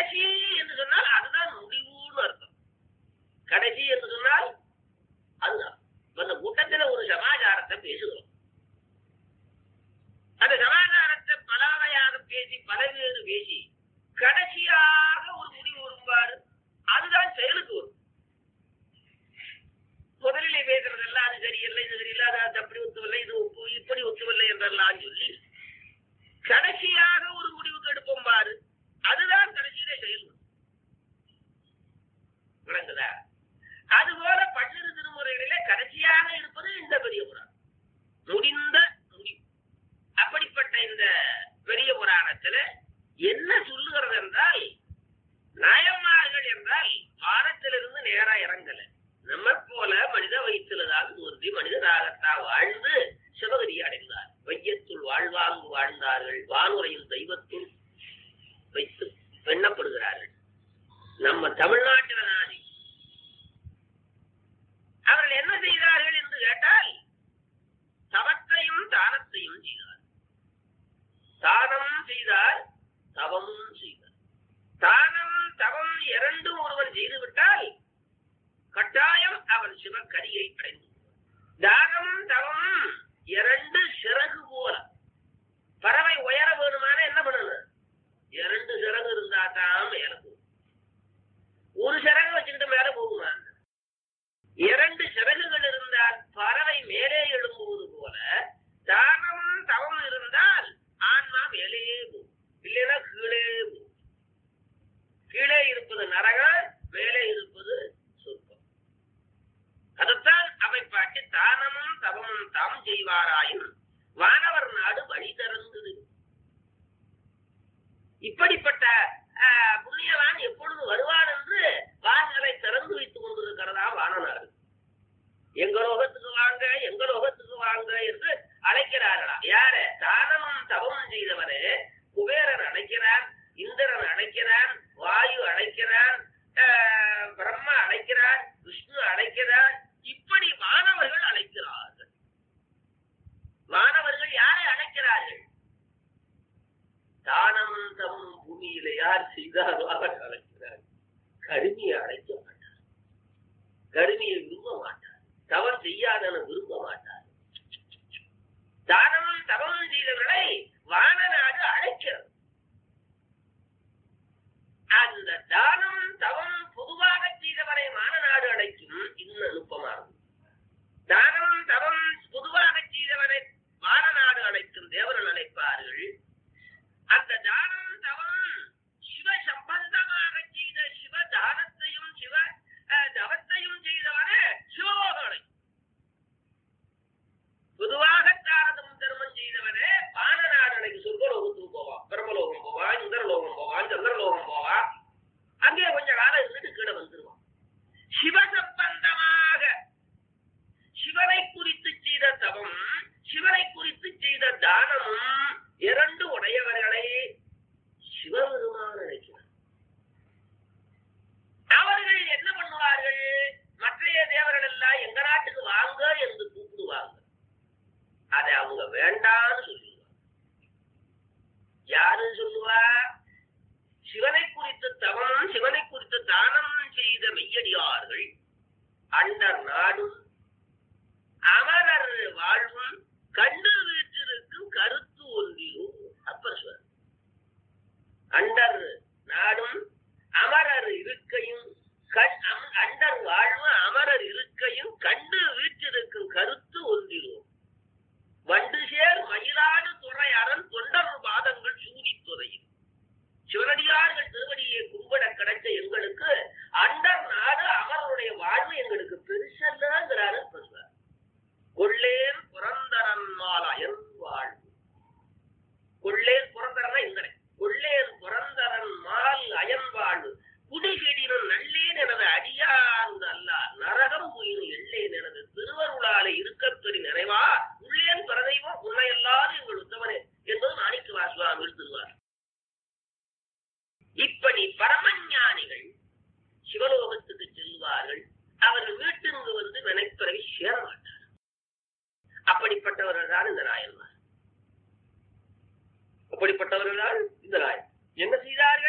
கடைசி என்று சொன்னால் அதுதான் முடிவுன்னு அர்த்தம் கடைசி என்று சொன்னால் அதுதான் இப்ப இந்த கூட்டத்துல ஒரு சமாச்சாரத்தை பேசுகிறோம் அந்த சமாச்சாரத்தை பலவையாக பேசி பலவேறு பேசி கடைசியாக ஒரு முடிவு வரும்பாரு அதுதான் செயலுக்கு வரும் முதலிலே பேசுறதெல்லாம் அது சரியில்லை இது சரியில்லை அது அப்படி ஒத்துவில்லை இது ஒப்பு- இப்படி ஒத்துவில்லை என்றெல்லாம் சொல்லி கடைசியாக ஒரு முடிவுக்கு எடுப்போம் பாரு அதுதான் கடைசியிலே செயல் வரும். விளங்குதா அதுபோல பன்னிரு திருமுறைகளிலே கடைசியாக இருப்பது இந்த பெரிய புராணம் முடிந்த முடிவு அப்படிப்பட்ட இந்த பெரிய புராணத்துல என்ன சொல்லுகிறது என்றால் நாயன்மார்கள் என்றால் வானத்திலிருந்து நேரா இறங்கல நம்ம போல மனித வயிற்றுலதான் தோன்றி மனிதராகத்தா வாழ்ந்து சிவகரி அடைந்தார் வையத்துள் வாழ்வாங்கு வாழ்ந்தார்கள் வானுரையும் தெய்வத்துள் வைத்து எண்ணப்படுகிறார்கள் நம்ம தமிழ்நாட்டில நாதி அவர்கள் என்ன செய்தார்கள் என்று கேட்டால் தவத்தையும் தானத்தையும் செய்தார் தானம் செய்தார் தவமும் செய்தார் தானம் தவம் இரண்டும் ஒருவன் செய்துவிட்டால் கட்டாயம் அவன் சிவக்கரியை அடைந்து தானம் தவம் இரண்டு சிறகு போல பறவை உயர வேணுமான என்ன பண்ணணும் இரண்டு சிறகு இருந்தா தான் மேல போகும் ஒரு சிறகு வச்சுக்கிட்டு மேல போகுமா இரண்டு சிறகுகள் இருந்தால் பறவை மேலே எழும்புவது போல தானம் தவம் இருந்தால் ஆன்மா மேலே போகும் இல்லைன்னா கீழே போகும் கீழே இருப்பது நரகம் மேலே இருப்பது சொர்க்கம் அதைத்தான் அவை பாட்டி தானமும் தவமும் தாம் செய்வாராயும் வானவர் நாடு வழி திறந்தது இப்படிப்பட்ட ஆஹ், புண்ணியவான் எப்பொழுது வருவான் என்று வாசலை திறந்து வைத்துக் கொண்டிருக்கிறதா வானநாடு எங்க லோகத்துக்கு வாங்க எங்க லோகத்துக்கு வாங்க என்று அழைக்கிறார்களா யாரு தானமும் தவமும் செய்தவரே குபேரன் அழைக்கிறான் இந்திரன் அழைக்கிறான் வாயு அழைக்கிறான் ஆஹ், பிரம்மா அழைக்கிறான் விஷ்ணு அழைக்கிறான் இப்படி வானவர்கள் அழைக்கிறார்கள் வானவர்கள் யாரை அழைக்கிறார்கள் தானமும் தவமும் பூமியில யார் செய்தாரோ அவர் அழைக்கிறார் கருமியை அழைக்க மாட்டார் கருமியை விரும்ப மாட்டார் தவம் செய்யாதன விரும்ப மாட்டார் தானமும் தவமும் செய்தவர்களை வானநாடு அழைக்கிறது அந்த தானம் தவம் பொதுவாக செய்தவரை மானநாடு அழைக்கும் இன்னும் நுட்பமாகும் தானம் தவம் பொதுவாக செய்தவரை வானநாடு அழைக்கும் தேவரன் அழைப்பார்கள் அந்த தானம் தவம் சிவ சம்பந்தமாக செய்த சிவ தானத்தையும் சிவ அஹ், தவத்தையும் செய்தவரை சிவலோகம் அழைக்கும் பொதுவாக தாரதம் தர்மம் செய்தவனே வானநாடு அழைக்கும் சொர்க்கலோகத்துக்கு போவான் பிரம்மலோகம் போவான் இந்திரலோகம் போவான் சந்திரலோகம் போவான் அங்கே கொஞ்ச காலம் இருந்துட்டு கீழே வந்துருவான் சிவசம்பந்தமாக சிவனை குறித்து செய்த தவம் சிவனை குறித்து செய்த தானமும் இரண்டு உடையவர்களை சிவபெருமான் அழைக்கிறார் அவர்கள் என்ன பண்ணுவார்கள் மற்றைய தேவர்கள் எல்லாம் எங்க நாட்டுக்கு வாங்க என்று கூப்பிடுவாங்க அதை அவங்க வேண்டான்னு சொல்லுவாங்க யாரு சொல்லுவா சிவனை குறித்த தவம் சிவனை குறித்த தானம் செய்த மெய்யடியார்கள் அண்டர் நாடும் அமரர் வாழ்வும் கண்டு வீற்றிருக்கும் கருத்து ஒன்றிலும் அப்பர் சொல்ற அண்டர் நாடும் அமரர் இருக்கையும் கண்- அம்- அண்டர் வாழ்வும் அமரர் இருக்கையும் கண்டு வீற்றிருக்கும் கருத்து ஒன்றிலும் வண்டு சேர் மயிலாடு துறை அரண் தொண்டர் பாதங்கள் சூடி துறையும் சிவனடியார்கள் திருவடியை கும்பிட கிடைச்ச எங்களுக்கு அண்டர் நாடு அவருடைய வாழ்வு எங்களுக்கு பெருசல்லங்கிறாரு சொல்றார் கொள்ளேன் புரந்தரன் மாலயன் வாழ்வு கொள்ளேன் புரந்தரனா இந்தனை கொள்ளேன் புரந்தரன் மால் அயன் வாழ்வு குடிகிடினும் நல்லேன் எனது அடியார்ந்து அல்ல நரகம் புயினும் எல்லேன் எனது திருவருளாலே இருக்கப் பெறி நிறைவா உள்ளேன் பிறதைவோ உன்னை எல்லாரும் எங்கள் உத்தவனே என்பது மாணிக்க வாசுவாமி எழுத்துவார் இப்படி பரமஞானிகள் சிவலோகத்துக்கு செல்வார்கள் அவர்கள் வீட்டிற்கு வந்து வினைப்பிறவி சேர மாட்டார் அப்படிப்பட்டவர்கள் தான் இந்த நாயன்மார் அப்படிப்பட்டவர்கள் தான் இந்த நாயன் என்ன செய்தார்கள்